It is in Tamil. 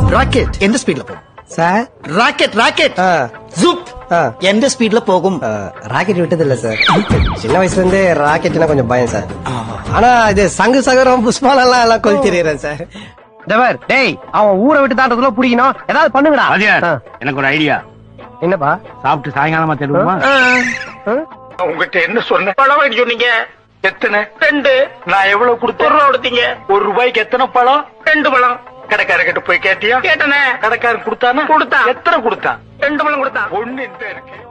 ராக்கெட் எந்த ஸ்பீட்ல போகும் சார் ராக்கெட் ராக்கெட் ஆ. ஜூப் ஆ. எந்த ஸ்பீட்ல போகும் ராக்கெட் விட்டது இல்ல சார் சின்ன வயசுல இருந்தே ராக்கெட்னா கொஞ்சம் பயம் சார் ஆனா இது சங்கு சகரம் புஷ்பாலெல்லாம் எல்லாம் கொளுத்திடுறேன் சார் டவர் டேய் அவன் ஊரை விட்டு தாண்டதுல பிடிக்கணும் ஏதாவது பண்ணுங்கடா வாத்தியார் ஆ. எனக்கு ஒரு ஐடியா என்னப்பா சாப்பிட்டு சாயங்காலமா தேடுவோமா உங்ககிட்ட என்ன சொன்ன பழம் வாங்கி சொன்னீங்க எத்தனை ரெண்டு நான் எவ்வளவு கொடுத்தேன் ஒரு ரூபா கொடுத்தீங்க ஒரு ரூபாய்க்கு எத்தனை பழம் ரெண்டு பழம் கடைக்காரர்கிட்ட போய் கேட்டியா கேட்டனே கடைக்காரன் கொடுத்தானா கொடுத்தான் எத்தனை கொடுத்தான் ரெண்டு பழம் கொடுத்தான் ஒண்ணு இந்த இருக்கு